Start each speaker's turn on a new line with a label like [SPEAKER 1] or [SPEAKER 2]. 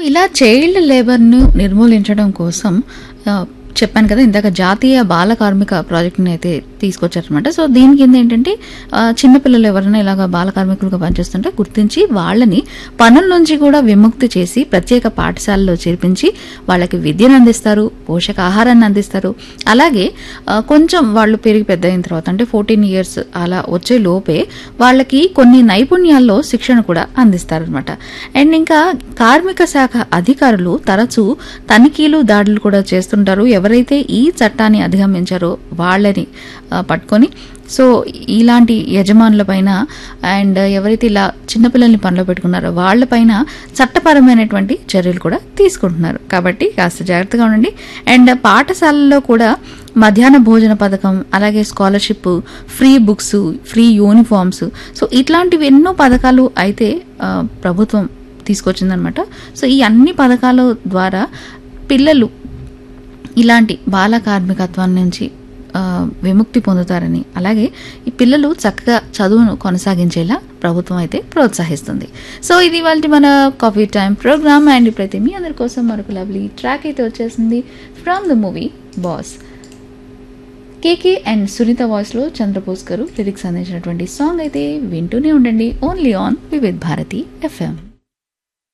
[SPEAKER 1] ఇలా చైల్డ్ లేబర్ను నిర్మూలించడం కోసం ఆ, చెప్పాను కదా ఇందాక జాతీయ బాల కార్మిక ప్రాజెక్ట్ని అయితే తీసుకొచ్చారనమాట సో దీని కింద ఏంటంటే ఆ, చిన్నపిల్లలు ఎవరైనా ఇలాగ బాల కార్మికులుగా పనిచేస్తుంటే గుర్తించి వాళ్ళని పనుల నుంచి కూడా విముక్తి చేసి ప్రత్యేక పాఠశాలలో చేర్పించి వాళ్ళకి విద్యను అందిస్తారు పోషకాహారాన్ని అందిస్తారు అలాగే ఆ, కొంచెం వాళ్ళు పెరిగి పెద్ద అయిన తర్వాత అంటే ఫోర్టీన్ ఇయర్స్ అలా వచ్చే లోపే వాళ్ళకి కొన్ని నైపుణ్యాల్లో శిక్షణ కూడా అందిస్తారనమాట అండ్ ఇంకా కార్మిక శాఖ అధికారులు తరచూ తనిఖీలు దాడులు కూడా చేస్తుంటారు ఎవరైతే ఈ చట్టాన్ని అధిగమించారో వాళ్ళని ఆ, పట్టుకొని సో ఇలాంటి యజమానులపైన అండ్ ఎవరైతే ఇలా చిన్నపిల్లల్ని పనిలో పెట్టుకున్నారో వాళ్ళపైన చట్టపరమైనటువంటి చర్యలు కూడా తీసుకుంటున్నారు కాబట్టి కాస్త జాగ్రత్తగా ఉండండి అండ్ పాఠశాలల్లో కూడా మధ్యాహ్న భోజన పథకం అలాగే scholarship free books free uniforms so ఇట్లాంటివి ఎన్నో పథకాలు అయితే ఆ, ప్రభుత్వం తీసుకొచ్చిందనమాట సో ఈ అన్ని పథకాల ద్వారా పిల్లలు ఇలాంటి బాల కార్మికత్వం నుంచి ఆ, విముక్తి పొందుతారని అలాగే ఈ పిల్లలు చక్కగా చదువును కొనసాగించేలా ప్రభుత్వం అయితే ప్రోత్సహిస్తుంది సో ఇది వాళ్ళ మన కాఫీ టైం ప్రోగ్రామ్ అండ్ ఇప్పుడైతే మీ అందరి కోసం మరొక లవ్లీ ట్రాక్ అయితే వచ్చేసింది from the movie Boss KK and Sunitha వాయిస్లో చంద్రబోస్ గారు లిరిక్స్ అందించినటువంటి సాంగ్ అయితే వింటూనే ఉండండి only on Vividh Bharati FM